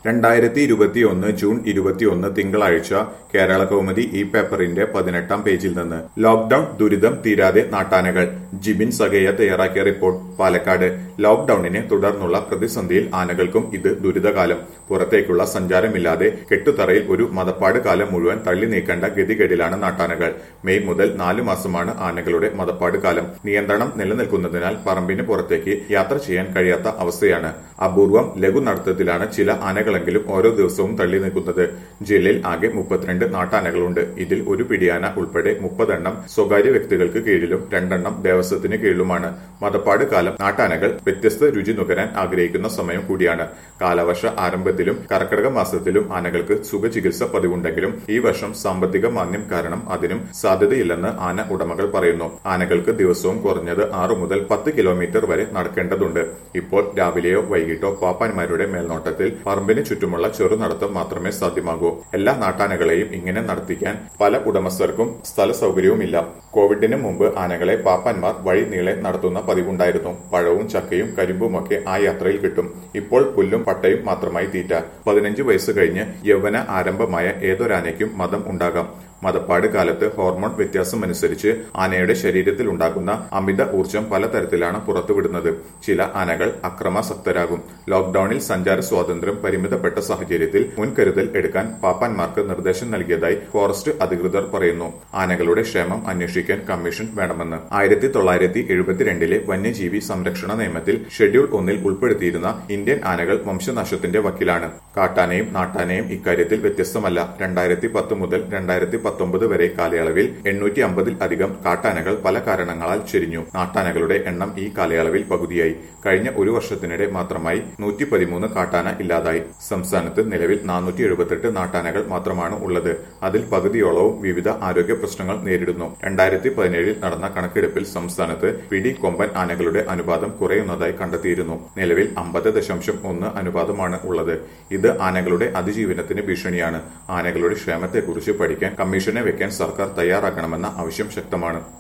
രണ്ടായിരത്തി ഇരുപത്തിയൊന്ന് ജൂൺ ഇരുപത്തിയൊന്ന് തിങ്കളാഴ്ച കേരള കൗമുദി ഈ പേപ്പറിന്റെ പതിനെട്ടാം പേജിൽ നിന്ന് ലോക്ഡൌൺ ദുരിതം തീരാതെ നാട്ടാനകൾ ജിബിൻ സഗയ തയ്യാറാക്കിയ റിപ്പോർട്ട് പാലക്കാട് ലോക്ഡൌണിനെ തുടർന്നുള്ള പ്രതിസന്ധിയിൽ ആനകൾക്കും ഇത് ദുരിതകാലം പുറത്തേക്കുള്ള സഞ്ചാരമില്ലാതെ കെട്ടുതറയിൽ ഒരു മതപ്പാട് കാലം മുഴുവൻ തള്ളി നീക്കേണ്ട ഗതികേടിലാണ് നാട്ടാനകൾ മെയ് മുതൽ നാലു മാസമാണ് ആനകളുടെ മതപ്പാട് കാലം നിയന്ത്രണം നിലനിൽക്കുന്നതിനാൽ പറമ്പിന് പുറത്തേക്ക് യാത്ര ചെയ്യാൻ കഴിയാത്ത അവസ്ഥയാണ് അപൂർവം ലഘു നടത്തത്തിലാണ് ചില ആനകളെങ്കിലും ഓരോ ദിവസവും തള്ളി നീക്കുന്നത് ജില്ലയിൽ ആകെ മുപ്പത്തിരണ്ട് നാട്ടാനകളുണ്ട് ഇതിൽ ഒരു പിടിയാന ഉൾപ്പെടെ മുപ്പതെണ്ണം സ്വകാര്യ വ്യക്തികൾക്ക് കീഴിലും രണ്ടെണ്ണം ദേവസ്വത്തിന് കീഴിലുമാണ് മതപ്പാട് കാലം നാട്ടാനകൾ വ്യത്യസ്ത രുചി നുകരാൻ ആഗ്രഹിക്കുന്ന സമയം കൂടിയാണ് കാലവർഷ ആരംഭത്തിലും കർക്കിടക മാസത്തിലും ആനകൾക്ക് സുഖചികിത്സ പതിവുണ്ടെങ്കിലും ഈ വർഷം സാമ്പത്തിക മാന്യം കാരണം അതിനും സാധ്യതയില്ലെന്ന് ആന ഉടമകൾ പറയുന്നു ആനകൾക്ക് ദിവസവും കുറഞ്ഞത് ആറു മുതൽ പത്ത് കിലോമീറ്റർ വരെ നടക്കേണ്ടതുണ്ട് ഇപ്പോൾ രാവിലെയോ വൈകിട്ടോ പാപ്പാന്മാരുടെ മേൽനോട്ടത്തിൽ പറമ്പിന് ചുറ്റുമുള്ള ചെറുനടത്തം മാത്രമേ സാധ്യമാകൂ എല്ലാ നാട്ടാനകളെയും ഇങ്ങനെ നടത്തിക്കാൻ പല ഉടമസ്ഥർക്കും സ്ഥല സൗകര്യവുമില്ല കോവിഡിന് മുമ്പ് ആനകളെ പാപ്പാന്മാർ വഴി നീളെ നടത്തുന്ന പതിവുണ്ടായിരുന്നു പഴവും ചക്കയും കരിമ്പുമൊക്കെ ആ യാത്രയിൽ കിട്ടും ഇപ്പോൾ പുല്ലും പട്ടയും മാത്രമായി തീറ്റ പതിനഞ്ച് വയസ്സ് കഴിഞ്ഞ് യൗവന ആരംഭമായ ഏതൊരാനയ്ക്കും മതം ഉണ്ടാകാം മതപ്പാട് കാലത്ത് ഹോർമോൺ വ്യത്യാസമനുസരിച്ച് ആനയുടെ ശരീരത്തിൽ ഉണ്ടാകുന്ന അമിത ഊർജം പലതരത്തിലാണ് പുറത്തുവിടുന്നത് ചില ആനകൾ അക്രമാസക്തരാകും ലോക്ഡൌണിൽ സഞ്ചാര സ്വാതന്ത്ര്യം പരിമിതപ്പെട്ട സാഹചര്യത്തിൽ മുൻകരുതൽ എടുക്കാൻ പാപ്പാന്മാർക്ക് നിർദ്ദേശം നൽകിയതായി ഫോറസ്റ്റ് അധികൃതർ പറയുന്നു ആനകളുടെ ക്ഷേമം അന്വേഷിക്കാൻ കമ്മീഷൻ വേണമെന്ന് ആയിരത്തി തൊള്ളായിരത്തി എഴുപത്തിരണ്ടിലെ വന്യജീവി സംരക്ഷണ നിയമത്തിൽ ഷെഡ്യൂൾ ഒന്നിൽ ഉൾപ്പെടുത്തിയിരുന്ന ഇന്ത്യൻ ആനകൾ വംശനാശത്തിന്റെ വക്കിലാണ് കാട്ടാനയും നാട്ടാനയും ഇക്കാര്യത്തിൽ വ്യത്യസ്തമല്ല രണ്ടായിരത്തി പത്ത് മുതൽ രണ്ടായിരത്തി പത്തൊമ്പത് വരെ കാലയളവിൽ എണ്ണൂറ്റി അമ്പതിൽ അധികം കാട്ടാനകൾ പല കാരണങ്ങളാൽ ചെരിഞ്ഞു നാട്ടാനകളുടെ എണ്ണം ഈ കാലയളവിൽ പകുതിയായി കഴിഞ്ഞ ഒരു വർഷത്തിനിടെ മാത്രമായി നൂറ്റി പതിമൂന്ന് കാട്ടാന ഇല്ലാതായി സംസ്ഥാനത്ത് നിലവിൽ നാനൂറ്റി എഴുപത്തെട്ട് നാട്ടാനകൾ മാത്രമാണ് ഉള്ളത് അതിൽ പകുതിയോളവും വിവിധ ആരോഗ്യ പ്രശ്നങ്ങൾ നേരിടുന്നു രണ്ടായിരത്തി പതിനേഴിൽ നടന്ന കണക്കെടുപ്പിൽ സംസ്ഥാനത്ത് പിടി കൊമ്പൻ ആനകളുടെ അനുപാതം കുറയുന്നതായി കണ്ടെത്തിയിരുന്നു നിലവിൽ അമ്പത് ദശാംശം ഒന്ന് അനുപാതമാണ് ഉള്ളത് ഇത് ആനകളുടെ അതിജീവനത്തിന് ഭീഷണിയാണ് ആനകളുടെ ക്ഷേമത്തെക്കുറിച്ച് പഠിക്കാൻ കമ്മീഷനെ വെക്കാൻ സർക്കാർ തയ്യാറാക്കണമെന്ന ആവശ്യം ശക്തമാണ്